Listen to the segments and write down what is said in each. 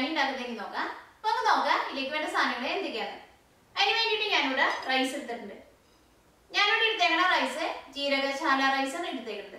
ബിരിയാണി ഉണ്ടാക്കുന്നതിന് നോക്കാം അപ്പൊ നമുക്ക് നോക്കാം ഇതിലേക്ക് വേണ്ട സാധനങ്ങൾ എന്തൊക്കെയാണ് അതിന് വേണ്ടിയിട്ട് ഞാനിവിടെ റൈസ് എടുത്തിട്ടുണ്ട് ഞാനിവിടെ എടുത്തേക്കണ റൈസ് ജീരകശാല റൈസാണ് എടുത്തേക്കുന്നത്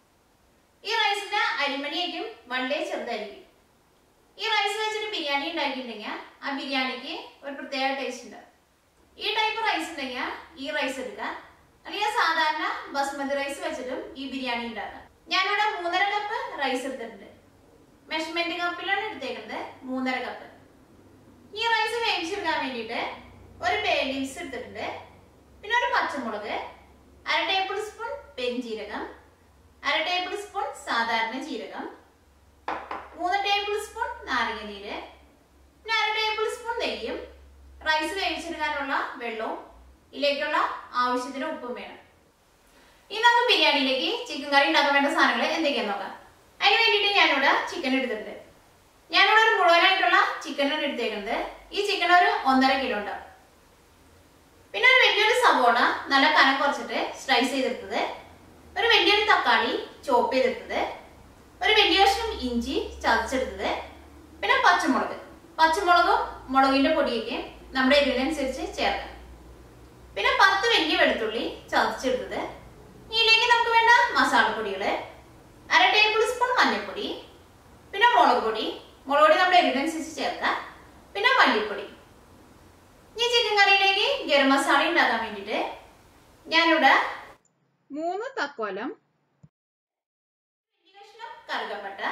ഈ റൈസിന്റെ അരിമണിയായിരിക്കും വളരെ ചെറുതായിരിക്കും ഈ റൈസ് വെച്ചിട്ട് ബിരിയാണി ഉണ്ടാക്കിയിട്ടുണ്ടെങ്കിൽ ആ ബിരിയാണിക്ക് ഒരു പ്രത്യേക ടേസ്റ്റ് ഉണ്ട് ഈ ടൈപ്പ് റൈസ് ഉണ്ടെങ്കിൽ ഈ റൈസ് എടുക്കാം അല്ലെങ്കിൽ സാധാരണ ബസ്മതി റൈസ് വെച്ചിട്ടും ഈ ബിരിയാണി ഉണ്ടാക്കാം ഞാനിവിടെ മൂന്നര കപ്പ് റൈസ് എടുത്തിട്ടുണ്ട് മെഷർമെന്റ് കപ്പിലാണ് എടുത്തേക്കുന്നത് മൂന്നര കപ്പ് ഈ റൈസ് വേവിച്ചെടുക്കാൻ വേണ്ടിയിട്ട് ഒരു ബേ ലീവ്സ് എടുത്തിട്ടുണ്ട് പിന്നെ ഒരു പച്ചമുളക് അര ടേബിൾ സ്പൂൺ പെരിഞ്ജീരകം അര ടേബിൾ സ്പൂൺ സാധാരണ ജീരകം മൂന്ന് ടേബിൾ സ്പൂൺ നാരങ്ങ നീര് പിന്നെ അര ടേബിൾ സ്പൂൺ നെയ്യും റൈസ് വേവിച്ചെടുക്കാനുള്ള വെള്ളവും ഇതിലേക്കുള്ള ആവശ്യത്തിന് ഉപ്പും വേണം ഇനി നമുക്ക് ബിരിയാണിയിലേക്ക് ചിക്കൻ കറി ഉണ്ടാക്കാൻ വേണ്ട സാധനങ്ങൾ എന്തൊക്കെയാന്ന് നോക്കാം അതിന് വേണ്ടിയിട്ട് ഞാനിവിടെ ചിക്കൻ എടുത്തിട്ടുണ്ട് ഞാനിവിടെ ഒരു മുഴുവനായിട്ടുള്ള ചിക്കനാണ് എടുത്തേക്കുന്നത് ഈ ചിക്കൻ ഒരു ഒന്നര കിലോ ഉണ്ടാവും പിന്നെ ഒരു വലിയൊരു സവോള നല്ല കനം കുറച്ചിട്ട് സ്ലൈസ് ചെയ്തെടുത്തത് ഒരു വലിയൊരു തക്കാളി ചോപ്പ് ചെയ്തെടുത്തത് ഒരു വലിയ കഷ്ണം ഇഞ്ചി ചതച്ചെടുത്തത് പിന്നെ പച്ചമുളക് പച്ചമുളകും മുളകിന്റെ പൊടിയൊക്കെ നമ്മുടെ എരിവിനനുസരിച്ച് ചേർക്കാം പിന്നെ പത്ത് വലിയ വെളുത്തുള്ളി ചതച്ചെടുത്തത് ഇതിലേക്ക് നമുക്ക് വേണ്ട മസാലപ്പൊടികള് അര ടേബിൾ സ്പൂൺ മഞ്ഞൾപ്പൊടി പിന്നെ മുളക് പൊടി മുളക് പൊടി നമ്മുടെ എരിവിനനുസരിച്ച് ചേർക്കാം പിന്നെ മല്ലിപ്പൊടി ഈ ചിക്കൻ കറിയിലേക്ക് ഗരം മസാല ഉണ്ടാക്കാൻ വേണ്ടിയിട്ട് ഞാനിവിടെ മൂന്ന് തക്കോലം വലിയ കഷ്ണം കറുകപ്പട്ട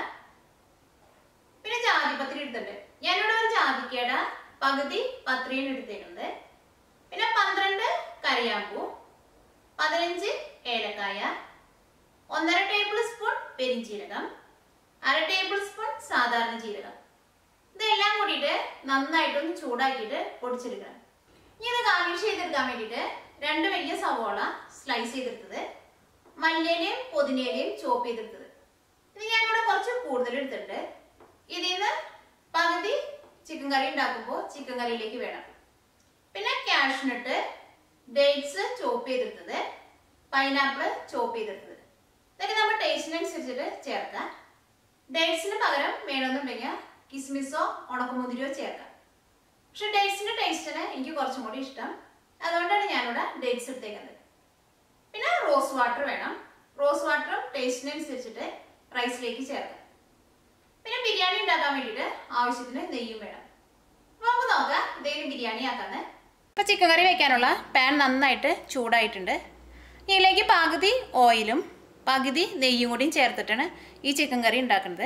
പിന്നെ ജാതിപത്രി എടുത്തിട്ടുണ്ട് ഞാനിവിടെ ഒരു ജാതിക്കയുടെ പകുതി പത്രിയാണ് എടുത്തേക്കുന്നത് പിന്നെ പന്ത്രണ്ട് കറിയാമ്പൂ പതിനഞ്ച് ഏലക്കായ ഒന്നര ടേബിൾ സ്പൂൺ പെരിഞ്ജീരകം അര ടേബിൾ സ്പൂൺ സാധാരണ ജീരകം ഇതെല്ലാം കൂടിയിട്ട് നന്നായിട്ടൊന്ന് ചൂടാക്കിയിട്ട് പൊടിച്ചെടുക്കണം ഇനി ഇത് ഗാർണിഷ് ചെയ്തെടുക്കാൻ വേണ്ടിയിട്ട് രണ്ട് വലിയ സവോള സ്ലൈസ് ചെയ്തെടുത്തത് മല്ലിയിലയും പുതിനയിലയും ചോപ്പ് ചെയ്തെടുത്തത് ഇത് ഞാനിവിടെ കുറച്ച് കൂടുതൽ എടുത്തിട്ടുണ്ട് ഇതിൽ നിന്ന് പകുതി ചിക്കൻ കറി ഉണ്ടാക്കുമ്പോൾ ചിക്കൻ കറിയിലേക്ക് വേണം പിന്നെ കാഷ്നട്ട് ഡേറ്റ്സ് ചോപ്പ് ചെയ്തെടുത്തത് പൈനാപ്പിൾ ചോപ്പ് ചെയ്തെടുത്തത് ഇതൊക്കെ നമ്മുടെ ടേസ്റ്റിനനുസരിച്ചിട്ട് ചേർക്കാം ഡേറ്റ്സിന് പകരം വേണമെന്നുണ്ടെങ്കിൽ കിസ്മിസോ ഉണക്കമുന്തിരിയോ ചേർക്കാം പക്ഷെ ഡേറ്റ്സിന്റെ ടേസ്റ്റിന് എനിക്ക് കുറച്ചും കൂടി ഇഷ്ടം അതുകൊണ്ടാണ് ഞാനിവിടെ ഡേറ്റ്സ് എടുത്തേക്കുന്നത് പിന്നെ റോസ് വാട്ടർ വേണം റോസ് വാട്ടറും ടേസ്റ്റിനനുസരിച്ചിട്ട് റൈസിലേക്ക് ചേർക്കാം പിന്നെ ബിരിയാണി ഉണ്ടാക്കാൻ വേണ്ടിയിട്ട് ആവശ്യത്തിന് നെയ്യും വേണം അപ്പൊ നമുക്ക് നോക്കാം ഇതേലും ബിരിയാണി ആക്കാന്ന് അപ്പോൾ ചിക്കൻ കറി വെക്കാനുള്ള പാൻ നന്നായിട്ട് ചൂടായിട്ടുണ്ട് ഇതിലേക്ക് പകുതി ഓയിലും പകുതി നെയ്യും കൂടിയും ചേർത്തിട്ടാണ് ഈ ചിക്കൻ കറി ഉണ്ടാക്കുന്നത്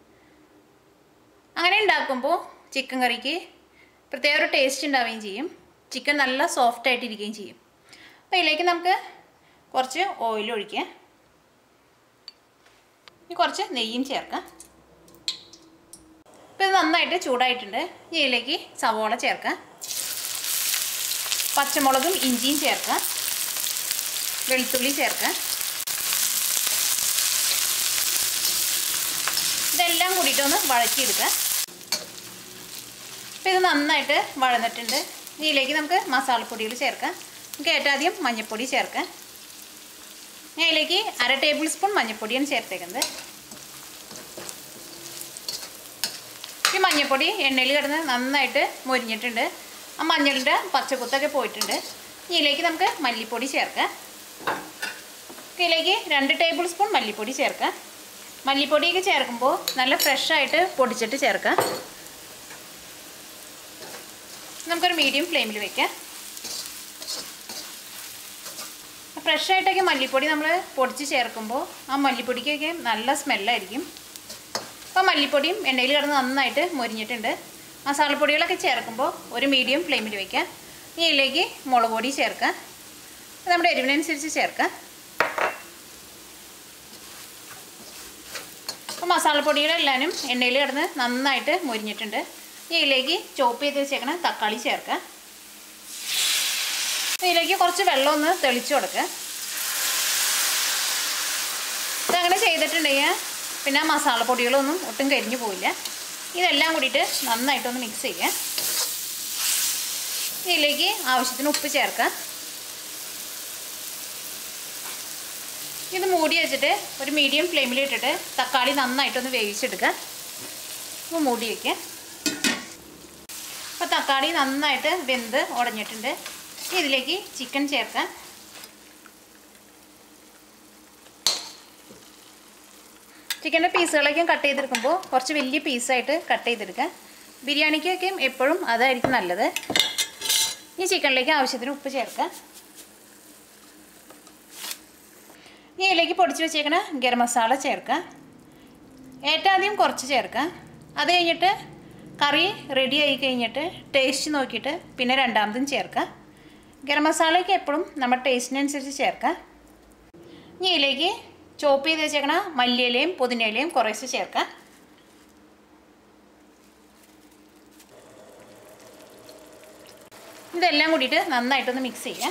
അങ്ങനെ ഉണ്ടാക്കുമ്പോൾ ചിക്കൻ കറിക്ക് പ്രത്യേക ഒരു ടേസ്റ്റ് ഉണ്ടാവുകയും ചെയ്യും ചിക്കൻ നല്ല സോഫ്റ്റ് ആയിട്ടിരിക്കുകയും ചെയ്യും അപ്പോൾ ഇതിലേക്ക് നമുക്ക് കുറച്ച് ഓയിൽ ഒഴിക്കാം ഇനി കുറച്ച് നെയ്യും ചേർക്കാം ഇപ്പോൾ ഇത് നന്നായിട്ട് ചൂടായിട്ടുണ്ട് ഇനി ഇതിലേക്ക് സവോള ചേർക്കാം പച്ചമുളകും ഇഞ്ചിയും ചേർക്കാം വെളുത്തുള്ളി ചേർക്കാം ഇതെല്ലാം കൂടിയിട്ട് ഒന്ന് വഴറ്റിയെടുക്കാം അപ്പോൾ ഇത് നന്നായിട്ട് വഴന്നിട്ടുണ്ട് ഇതിലേക്ക് നമുക്ക് മസാലപ്പൊടികൾ ചേർക്കാം നമുക്ക് ഏറ്റവും ആദ്യം മഞ്ഞൾപ്പൊടി ചേർക്കാം ഞാൻ ഇതിലേക്ക് അര ടേബിൾ സ്പൂൺ മഞ്ഞൾപ്പൊടിയാണ് ചേർത്തേക്കുന്നത് ഈ മഞ്ഞൾപ്പൊടി എണ്ണയിൽ കിടന്ന് നന്നായിട്ട് മൊരിഞ്ഞിട്ടുണ്ട് ആ മഞ്ഞളിൻ്റെ പച്ചക്കുത്തൊക്കെ പോയിട്ടുണ്ട് ഇതിലേക്ക് നമുക്ക് മല്ലിപ്പൊടി ചേർക്കാം ഇതിലേക്ക് രണ്ട് ടേബിൾ സ്പൂൺ മല്ലിപ്പൊടി ചേർക്കാം മല്ലിപ്പൊടിയൊക്കെ ചേർക്കുമ്പോൾ നല്ല ഫ്രഷായിട്ട് പൊടിച്ചിട്ട് ചേർക്കാം നമുക്കൊരു മീഡിയം ഫ്ലെയിമിൽ വെക്കാം ഫ്രഷായിട്ടൊക്കെ മല്ലിപ്പൊടി നമ്മൾ പൊടിച്ച് ചേർക്കുമ്പോൾ ആ മല്ലിപ്പൊടിക്കൊക്കെ നല്ല സ്മെല്ലായിരിക്കും അപ്പോൾ മല്ലിപ്പൊടിയും എണ്ണയിൽ കിടന്ന് നന്നായിട്ട് മൊരിഞ്ഞിട്ടുണ്ട് മസാലപ്പൊടികളൊക്കെ ചേർക്കുമ്പോൾ ഒരു മീഡിയം ഫ്ലെയിമിൽ വയ്ക്കാം ഇനി ഇതിലേക്ക് മുളക് പൊടി ചേർക്കാം അത് നമ്മുടെ എരിവിനനുസരിച്ച് ചേർക്കാം അപ്പോൾ മസാലപ്പൊടികളെല്ലാവരും എണ്ണയിൽ കിടന്ന് നന്നായിട്ട് മൊരിഞ്ഞിട്ടുണ്ട് ഇനി ഇതിലേക്ക് ചോപ്പ് ചെയ്ത് വെച്ചേക്കണ തക്കാളി ചേർക്കാം ഇതിലേക്ക് കുറച്ച് വെള്ളം ഒന്ന് തെളിച്ചു കൊടുക്കുക ഇതങ്ങനെ ചെയ്തിട്ടുണ്ടെങ്കിൽ പിന്നെ മസാലപ്പൊടികളൊന്നും ഒട്ടും കരിഞ്ഞു പോയില്ല ഇതെല്ലാം കൂടിയിട്ട് നന്നായിട്ടൊന്ന് മിക്സ് ചെയ്യുക ഇതിലേക്ക് ആവശ്യത്തിന് ഉപ്പ് ചേർക്കാം ഇത് മൂടി വെച്ചിട്ട് ഒരു മീഡിയം ഫ്ലെയിമിൽ ഇട്ടിട്ട് തക്കാളി നന്നായിട്ടൊന്ന് വേവിച്ചെടുക്കുക അപ്പോൾ മൂടി വയ്ക്കുക അപ്പോൾ തക്കാളി നന്നായിട്ട് വെന്ത് ഉടഞ്ഞിട്ടുണ്ട് ഇനി ഇതിലേക്ക് ചിക്കൻ ചേർക്കാം ചിക്കൻ്റെ പീസുകളൊക്കെ കട്ട് ചെയ്തെടുക്കുമ്പോൾ കുറച്ച് വലിയ പീസായിട്ട് കട്ട് ചെയ്തെടുക്കാം ബിരിയാണിക്കൊക്കെ എപ്പോഴും അതായിരിക്കും നല്ലത് ഈ ചിക്കനിലേക്ക് ആവശ്യത്തിന് ഉപ്പ് ചേർക്കാം ഇനി ഇതിലേക്ക് പൊടിച്ച് വെച്ചേക്കണ ഗരം മസാല ചേർക്കാം ഏറ്റവും ആദ്യം കുറച്ച് ചേർക്കാം അത് കഴിഞ്ഞിട്ട് കറി റെഡി ആയി കഴിഞ്ഞിട്ട് ടേസ്റ്റ് നോക്കിയിട്ട് പിന്നെ രണ്ടാമതും ചേർക്കാം ഗരം മസാലയ്ക്ക് എപ്പോഴും നമ്മുടെ ടേസ്റ്റിനനുസരിച്ച് ചേർക്കാം ഇനി ഇതിലേക്ക് ചോപ്പ് ചെയ്ത് വെച്ചേക്കണ മല്ലിയിലയും പുതിനയിലയും കുറേശ്ശെ ചേർക്കാം ഇതെല്ലാം കൂടിയിട്ട് നന്നായിട്ടൊന്ന് മിക്സ് ചെയ്യാം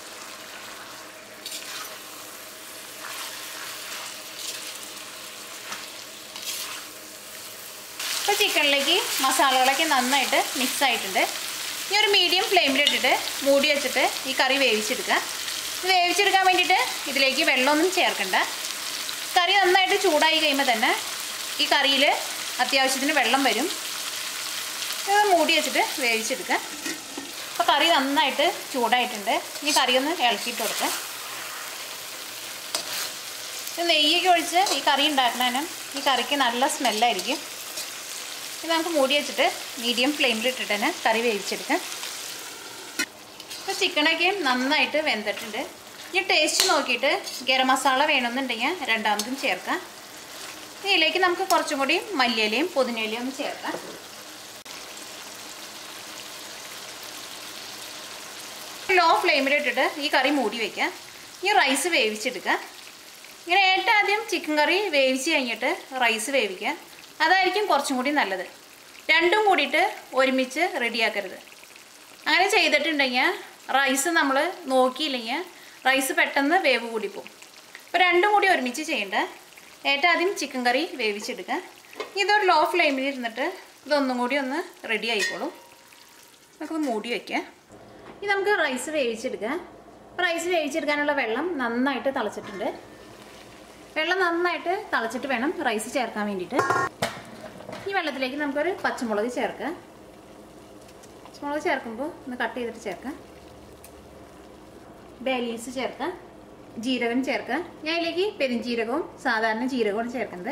ഇപ്പോൾ ചിക്കനിലേക്ക് മസാലകളൊക്കെ നന്നായിട്ട് മിക്സ് ആയിട്ടുണ്ട് ഇനി ഒരു മീഡിയം ഫ്ലെയിമിലിട്ടിട്ട് മൂടി വെച്ചിട്ട് ഈ കറി വേവിച്ചെടുക്കുക ഇത് വേവിച്ചെടുക്കാൻ വേണ്ടിയിട്ട് ഇതിലേക്ക് വെള്ളമൊന്നും ചേർക്കണ്ട കറി നന്നായിട്ട് ചൂടായി കഴിയുമ്പോൾ തന്നെ ഈ കറിയിൽ അത്യാവശ്യത്തിന് വെള്ളം വരും ഇത് മൂടി വെച്ചിട്ട് വേവിച്ചെടുക്കുക അപ്പോൾ കറി നന്നായിട്ട് ചൂടായിട്ടുണ്ട് ഈ കറി ഒന്ന് ഇളക്കിയിട്ട് കൊടുക്കുക ഇത് നെയ്യൊക്കെ ഒഴിച്ച് ഈ കറി ഉണ്ടാക്കുന്നതിനും ഈ കറിക്ക് നല്ല സ്മെല്ലായിരിക്കും ഇത് നമുക്ക് മൂടി വെച്ചിട്ട് മീഡിയം ഫ്ലെയിമിലിട്ടിട്ട് തന്നെ കറി വേവിച്ചെടുക്കാം ഇപ്പോൾ ചിക്കനൊക്കെ നന്നായിട്ട് വെന്തിട്ടുണ്ട് ഇനി ടേസ്റ്റ് നോക്കിയിട്ട് ഗരം മസാല വേണമെന്നുണ്ടെങ്കിൽ രണ്ടാമതും ചേർക്കാം ഇതിലേക്ക് നമുക്ക് കുറച്ചും കൂടി മല്ലിയിലയും പുതിനയിലയും ഒന്ന് ചേർക്കാം ലോ ഫ്ലെയിമിലിട്ടിട്ട് ഈ കറി മൂടി വയ്ക്കാം ഈ റൈസ് വേവിച്ചെടുക്കുക ഇങ്ങനെ ഏറ്റവും ആദ്യം ചിക്കൻ കറി വേവിച്ച് കഴിഞ്ഞിട്ട് റൈസ് വേവിക്കുക അതായിരിക്കും കുറച്ചും കൂടി നല്ലത് രണ്ടും കൂടിയിട്ട് ഒരുമിച്ച് റെഡിയാക്കരുത് അങ്ങനെ ചെയ്തിട്ടുണ്ടെങ്കിൽ റൈസ് നമ്മൾ നോക്കിയില്ലെങ്കിൽ റൈസ് പെട്ടെന്ന് വേവ് കൂടി പോകും അപ്പോൾ രണ്ടും കൂടി ഒരുമിച്ച് ചെയ്യേണ്ട ഏറ്റവും ആദ്യം ചിക്കൻ കറി വേവിച്ചെടുക്കുക ഇതൊരു ലോ ഫ്ലെയിമിൽ ഇരുന്നിട്ട് ഇതൊന്നും കൂടി ഒന്ന് റെഡി ആയിക്കോളും നമുക്കൊന്ന് മൂടി വയ്ക്കാം ഇനി നമുക്ക് റൈസ് വേവിച്ചെടുക്കാം റൈസ് വേവിച്ചെടുക്കാനുള്ള വെള്ളം നന്നായിട്ട് തിളച്ചിട്ടുണ്ട് വെള്ളം നന്നായിട്ട് തിളച്ചിട്ട് വേണം റൈസ് ചേർക്കാൻ വേണ്ടിയിട്ട് ഈ വെള്ളത്തിലേക്ക് നമുക്കൊരു പച്ചമുളക് ചേർക്കാം പച്ചമുളക് ചേർക്കുമ്പോൾ ഒന്ന് കട്ട് ചെയ്തിട്ട് ചേർക്കാം ബേലീസ് ചേർക്കാം ജീരകം ചേർക്കാം ഞാൻ ഇതിലേക്ക് പെരുംജീരകവും സാധാരണ ജീരകവും ചേർക്കുന്നത്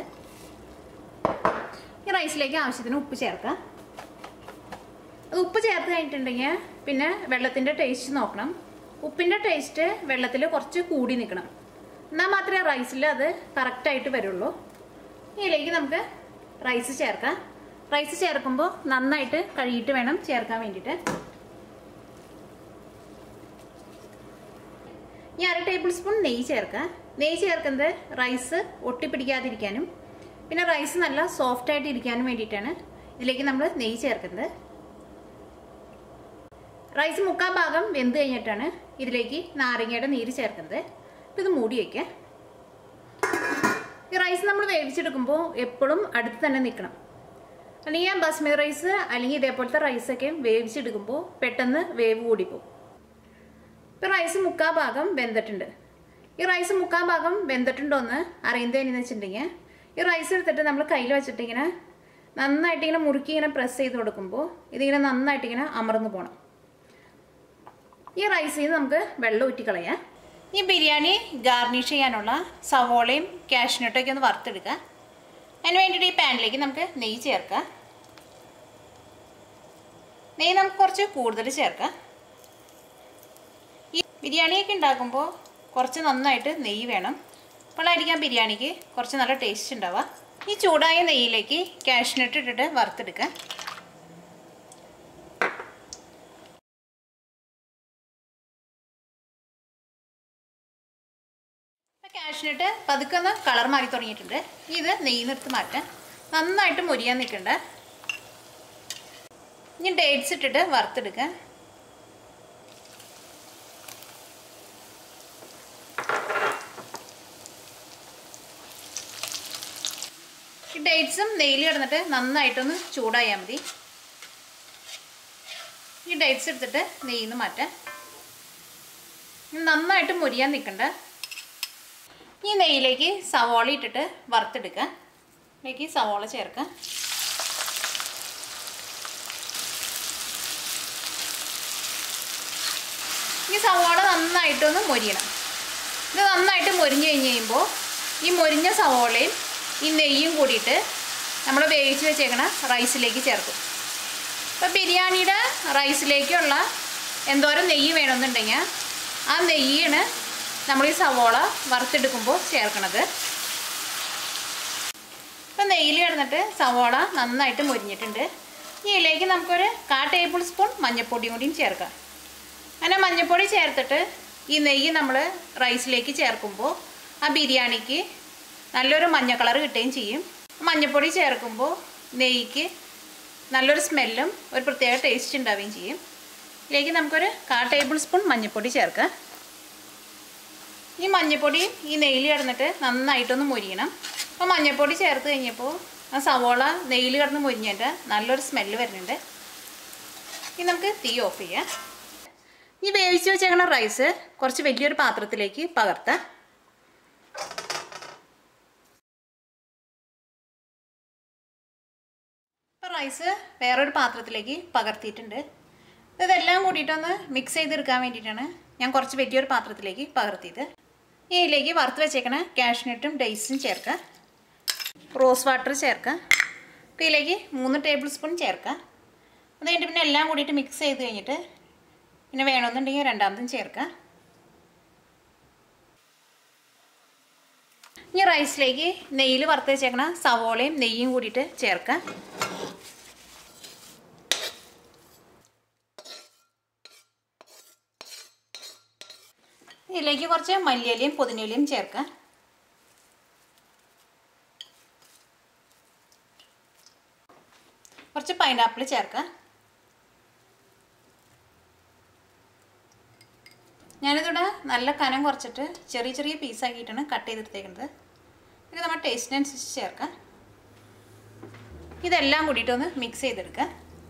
ഈ റൈസിലേക്ക് ആവശ്യത്തിന് ഉപ്പ് ചേർക്കാം അത് ഉപ്പ് ചേർത്ത് കഴിഞ്ഞിട്ടുണ്ടെങ്കിൽ പിന്നെ വെള്ളത്തിൻ്റെ ടേസ്റ്റ് നോക്കണം ഉപ്പിൻ്റെ ടേസ്റ്റ് വെള്ളത്തിൽ കുറച്ച് കൂടി നിൽക്കണം എന്നാൽ മാത്രമേ റൈസിൽ അത് കറക്റ്റായിട്ട് വരുള്ളൂ ഇതിലേക്ക് നമുക്ക് റൈസ് ചേർക്കാം റൈസ് ചേർക്കുമ്പോൾ നന്നായിട്ട് കഴുകിയിട്ട് വേണം ചേർക്കാൻ വേണ്ടിയിട്ട് ഇനി അര ടേബിൾ സ്പൂൺ നെയ്യ് ചേർക്കാം നെയ്യ് ചേർക്കുന്നത് റൈസ് ഒട്ടിപ്പിടിക്കാതിരിക്കാനും പിന്നെ റൈസ് നല്ല സോഫ്റ്റ് ആയിട്ട് ഇരിക്കാനും വേണ്ടിയിട്ടാണ് ഇതിലേക്ക് നമ്മൾ നെയ്യ് ചേർക്കുന്നത് റൈസ് മുക്കാൽ ഭാഗം വെന്ത് കഴിഞ്ഞിട്ടാണ് ഇതിലേക്ക് നാരങ്ങയുടെ നീര് ചേർക്കുന്നത് അപ്പം ഇത് മൂടി വയ്ക്കാം ഈ റൈസ് നമ്മൾ വേവിച്ചെടുക്കുമ്പോൾ എപ്പോഴും അടുത്ത് തന്നെ നിൽക്കണം അല്ലെങ്കിൽ ബസ്മതി റൈസ് അല്ലെങ്കിൽ ഇതേപോലത്തെ റൈസൊക്കെ വേവിച്ചെടുക്കുമ്പോൾ പെട്ടെന്ന് വേവ് കൂടിപ്പോവും ഇപ്പം റൈസ് മുക്കാൽ ഭാഗം വെന്തിട്ടുണ്ട് ഈ റൈസ് മുക്കാൽ ഭാഗം വെന്തിട്ടുണ്ടോ എന്ന് അറിയുന്നത് എന്നു വെച്ചിട്ടുണ്ടെങ്കിൽ ഈ റൈസ് എടുത്തിട്ട് നമ്മൾ കയ്യിൽ വെച്ചിട്ട് ഇങ്ങനെ നന്നായിട്ട് ഇങ്ങനെ മുറുക്കി ഇങ്ങനെ പ്രസ് ചെയ്ത് കൊടുക്കുമ്പോൾ ഇതിങ്ങനെ നന്നായിട്ട് ഇങ്ങനെ അമർന്നു പോകണം ഈ റൈസിൽ നിന്ന് നമുക്ക് വെള്ളം ഊറ്റിക്കളയാം ഈ ബിരിയാണി ഗാർണിഷ് ചെയ്യാനുള്ള സവോളയും കാഷ്നട്ടൊക്കെ ഒന്ന് വറുത്തെടുക്കാം അതിന് വേണ്ടിയിട്ട് ഈ പാനിലേക്ക് നമുക്ക് നെയ്യ് ചേർക്കാം നെയ്യ് നമുക്ക് കുറച്ച് കൂടുതൽ ചേർക്കാം ഈ ബിരിയാണിയൊക്കെ ഉണ്ടാക്കുമ്പോൾ കുറച്ച് നന്നായിട്ട് നെയ്യ് വേണം അപ്പോഴായിരിക്കാം ബിരിയാണിക്ക് കുറച്ച് നല്ല ടേസ്റ്റ് ഉണ്ടാവുക ഈ ചൂടായ നെയ്യിലേക്ക് കാഷ്നട്ട് ഇട്ടിട്ട് വറുത്തെടുക്കാം കാഷ്നട്ട് പതുക്കെ ഒന്ന് കളർ മാറി തുടങ്ങിയിട്ടുണ്ട് ഇത് നെയ്യ് നിർത്ത് മാറ്റാം നന്നായിട്ട് മുരിയാൻ നിൽക്കണ്ട ഇനി ഡേറ്റ്സ് ഇട്ടിട്ട് വറുത്തെടുക്കാം ഈ ഡേറ്റ്സും നെയ്യിൽ കിടന്നിട്ട് നന്നായിട്ടൊന്ന് ചൂടായാൽ മതി ഈ ഡേറ്റ്സ് എടുത്തിട്ട് നെയ്യിൽ നിന്ന് മാറ്റാം നന്നായിട്ട് മുരിയാൻ നിൽക്കണ്ട ഈ നെയ്യിലേക്ക് സവോള ഇട്ടിട്ട് വറുത്തെടുക്കുക ഇതിലേക്ക് സവോള ചേർക്കാം ഈ സവാള നന്നായിട്ടൊന്ന് മൊരിയണം ഇത് നന്നായിട്ട് മൊരിഞ്ഞ് കഴിഞ്ഞ് കഴിയുമ്പോൾ ഈ മൊരിഞ്ഞ സവാളയും ഈ നെയ്യും കൂടിയിട്ട് നമ്മൾ വേവിച്ച് വെച്ചേക്കണ റൈസിലേക്ക് ചേർക്കും ഇപ്പോൾ ബിരിയാണിയുടെ റൈസിലേക്കുള്ള എന്തോരം നെയ്യ് വേണമെന്നുണ്ടെങ്കിൽ ആ നെയ്യാണ് നമ്മൾ ഈ സവോള വറുത്തെടുക്കുമ്പോൾ ചേർക്കണത് ഇപ്പം നെയ്യിൽ കിടന്നിട്ട് സവോള നന്നായിട്ട് മൊരിഞ്ഞിട്ടുണ്ട് ഈ ഇതിലേക്ക് നമുക്കൊരു കാ ടേബിൾ സ്പൂൺ മഞ്ഞൾപ്പൊടിയും കൂടിയും ചേർക്കാം അങ്ങനെ മഞ്ഞൾപ്പൊടി ചേർത്തിട്ട് ഈ നെയ്യ് നമ്മൾ റൈസിലേക്ക് ചേർക്കുമ്പോൾ ആ ബിരിയാണിക്ക് നല്ലൊരു മഞ്ഞ കളർ കിട്ടുകയും ചെയ്യും മഞ്ഞൾപ്പൊടി ചേർക്കുമ്പോൾ നെയ്യ്ക്ക് നല്ലൊരു സ്മെല്ലും ഒരു പ്രത്യേക ടേസ്റ്റ് ഉണ്ടാവുകയും ചെയ്യും ഇതിലേക്ക് നമുക്കൊരു കാ ടേബിൾ സ്പൂൺ മഞ്ഞൾപ്പൊടി ചേർക്കാം ഈ മഞ്ഞൾപ്പൊടി ഈ നെയ്യിൽ കിടന്നിട്ട് നന്നായിട്ടൊന്ന് മൊരിയണം അപ്പോൾ മഞ്ഞൾപ്പൊടി ചേർത്ത് കഴിഞ്ഞപ്പോൾ ആ സവോള നെയ്യിൽ കിടന്ന് മൊരിഞ്ഞിട്ട് നല്ലൊരു സ്മെല്ല് വരുന്നുണ്ട് ഇനി നമുക്ക് തീ ഓഫ് ചെയ്യാം ഈ വേവിച്ച് വെച്ചേക്കണ റൈസ് കുറച്ച് വലിയൊരു പാത്രത്തിലേക്ക് പകർത്താം ഇപ്പോൾ റൈസ് വേറൊരു പാത്രത്തിലേക്ക് പകർത്തിയിട്ടുണ്ട് ഇതെല്ലാം കൂടിയിട്ടൊന്ന് മിക്സ് ചെയ്തെടുക്കാൻ വേണ്ടിയിട്ടാണ് ഞാൻ കുറച്ച് വലിയൊരു പാത്രത്തിലേക്ക് പകർത്തിയത് ഈ ഇതിലേക്ക് വറുത്ത് വെച്ചേക്കണ കാഷ്നട്ടും ഡേയ്സും ചേർക്കുക റോസ് വാട്ടർ ചേർക്കുക അപ്പോൾ ഇതിലേക്ക് മൂന്ന് ടേബിൾ സ്പൂൺ ചേർക്കുക അത് കഴിഞ്ഞിട്ട് പിന്നെ എല്ലാം കൂടിയിട്ട് മിക്സ് ചെയ്ത് കഴിഞ്ഞിട്ട് പിന്നെ വേണമെന്നുണ്ടെങ്കിൽ രണ്ടാമതും ചേർക്കുക ഇനി റൈസിലേക്ക് നെയ്യിൽ വറുത്ത് വെച്ചേക്കണ സവോളയും നെയ്യും കൂടിയിട്ട് ചേർക്കുക ഇതിലേക്ക് കുറച്ച് മല്ലിയിലയും പുതിനയിലയും ചേർക്കാം കുറച്ച് പൈനാപ്പിൾ ചേർക്കാം ഞാനിതിവിടെ നല്ല കനം കുറച്ചിട്ട് ചെറിയ ചെറിയ പീസാക്കിയിട്ടാണ് കട്ട് ചെയ്തെടുത്തേക്കുന്നത് ഇത് നമ്മൾ ടേസ്റ്റിനനുസരിച്ച് ചേർക്കാം ഇതെല്ലാം കൂടിയിട്ടൊന്ന് മിക്സ് ചെയ്തെടുക്കാം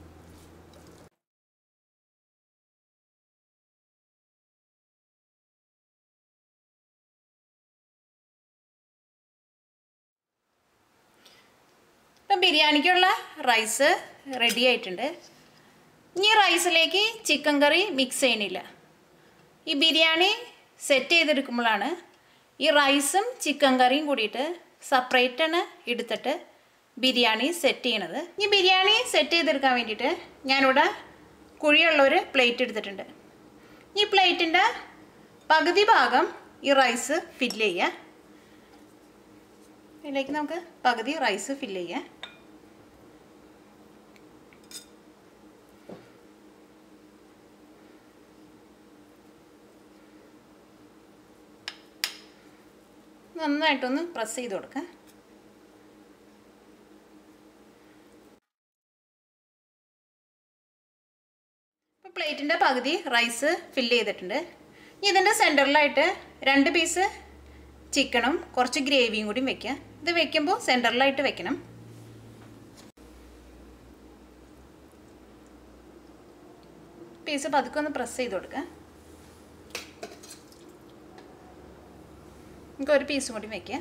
ഇപ്പം ബിരിയാണിക്കുള്ള റൈസ് റെഡി ആയിട്ടുണ്ട് ഇനി റൈസിലേക്ക് ചിക്കൻ കറി മിക്സ് ചെയ്യണില്ല ഈ ബിരിയാണി സെറ്റ് ചെയ്തെടുക്കുമ്പോഴാണ് ഈ റൈസും ചിക്കൻ കറിയും കൂടിയിട്ട് സെപ്പറേറ്റാണ് എടുത്തിട്ട് ബിരിയാണി സെറ്റ് ചെയ്യണത് ഈ ബിരിയാണി സെറ്റ് ചെയ്തെടുക്കാൻ വേണ്ടിയിട്ട് ഞാനിവിടെ കുഴിയുള്ള ഒരു പ്ലേറ്റ് എടുത്തിട്ടുണ്ട് ഈ പ്ലേറ്റിൻ്റെ പകുതി ഭാഗം ഈ റൈസ് ഫില്ല് ചെയ്യുക ഇതിലേക്ക് നമുക്ക് പകുതി റൈസ് ഫില്ല് ചെയ്യാം നന്നായിട്ടൊന്ന് പ്രസ് ചെയ്ത് കൊടുക്കാം ഇപ്പോൾ പ്ലേറ്റിൻ്റെ പകുതി റൈസ് ഫില്ല് ചെയ്തിട്ടുണ്ട് ഇനി ഇതിൻ്റെ സെൻറ്ററിലായിട്ട് രണ്ട് പീസ് ചിക്കനും കുറച്ച് ഗ്രേവിയും കൂടി വെക്കുക ഇത് വെക്കുമ്പോൾ സെൻറ്ററിലായിട്ട് വെക്കണം പീസ് പതുക്കെ ഒന്ന് പ്രസ് ചെയ്ത് കൊടുക്കുക നമുക്ക് ഒരു പീസും കൂടി വെക്കുക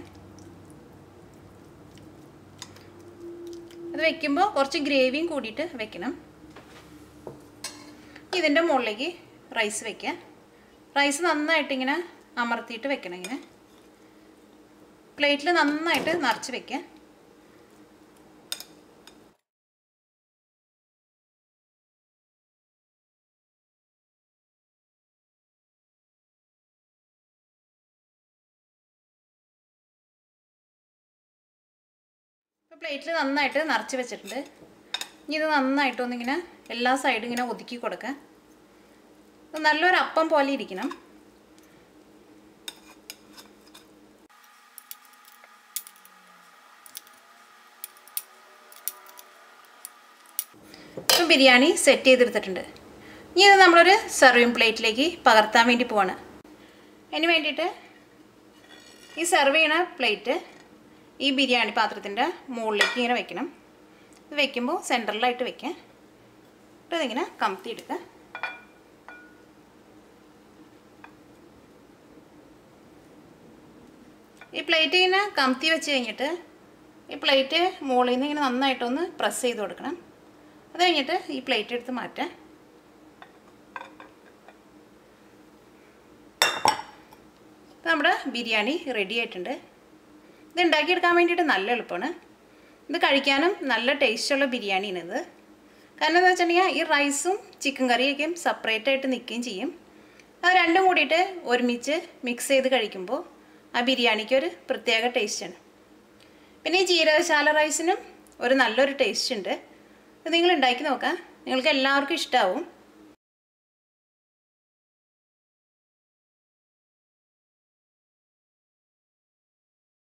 അത് വെക്കുമ്പോൾ കുറച്ച് ഗ്രേവിയും കൂടിയിട്ട് വെക്കണം ഇതിൻ്റെ മുകളിലേക്ക് റൈസ് വെക്കുക റൈസ് നന്നായിട്ട് ഇങ്ങനെ അമർത്തിയിട്ട് വെക്കണം ഇങ്ങനെ പ്ലേറ്റിൽ നന്നായിട്ട് നിറച്ച് വെക്കുക ഇപ്പോൾ പ്ലേറ്റിൽ നന്നായിട്ട് നിറച്ച് വെച്ചിട്ടുണ്ട് ഇനി ഇത് നന്നായിട്ടൊന്നിങ്ങനെ എല്ലാ സൈഡും ഇങ്ങനെ ഒതുക്കി കൊടുക്കുക ഇത് നല്ലൊരു അപ്പം പോലെ ഇരിക്കണം ഇപ്പം ബിരിയാണി സെറ്റ് ചെയ്തെടുത്തിട്ടുണ്ട് ഇനി ഇത് നമ്മളൊരു സെർവിങ് പ്ലേറ്റിലേക്ക് പകർത്താൻ വേണ്ടി പോവാണ് അതിന് വേണ്ടിയിട്ട് ഈ സെർവ് ചെയ്യണ പ്ലേറ്റ് ഈ ബിരിയാണി പാത്രത്തിൻ്റെ മുകളിലേക്ക് ഇങ്ങനെ വെക്കണം ഇത് വെക്കുമ്പോൾ സെൻറ്ററിലായിട്ട് വെക്കുക എന്നിട്ട് ഇതിങ്ങനെ കമത്തി എടുക്കുക ഈ പ്ലേറ്റ് ഇങ്ങനെ കമത്തി വെച്ച് കഴിഞ്ഞിട്ട് ഈ പ്ലേറ്റ് മുകളിൽ നിന്ന് ഇങ്ങനെ നന്നായിട്ടൊന്ന് പ്രസ് ചെയ്ത് കൊടുക്കണം അത് കഴിഞ്ഞിട്ട് ഈ പ്ലേറ്റ് എടുത്ത് മാറ്റാം അപ്പോൾ നമ്മുടെ ബിരിയാണി റെഡി ആയിട്ടുണ്ട് ഇത് ഉണ്ടാക്കിയെടുക്കാൻ വേണ്ടിയിട്ട് നല്ല എളുപ്പമാണ് ഇത് കഴിക്കാനും നല്ല ടേസ്റ്റുള്ള ബിരിയാണിയാണ് ഇത് കാരണം എന്താ വെച്ചിട്ടുണ്ടെങ്കിൽ ഈ റൈസും ചിക്കൻ കറിയൊക്കെയും സെപ്പറേറ്റ് ആയിട്ട് നിൽക്കുകയും ചെയ്യും അത് രണ്ടും കൂടിയിട്ട് ഒരുമിച്ച് മിക്സ് ചെയ്ത് കഴിക്കുമ്പോൾ ആ ബിരിയാണിക്ക് ഒരു പ്രത്യേക ടേസ്റ്റാണ് പിന്നെ ഈ ജീരകശാല റൈസിനും ഒരു നല്ലൊരു ടേസ്റ്റ് ഉണ്ട് ഇത് നിങ്ങൾ ഉണ്ടാക്കി നോക്കാം നിങ്ങൾക്ക് എല്ലാവർക്കും ഇഷ്ടമാവും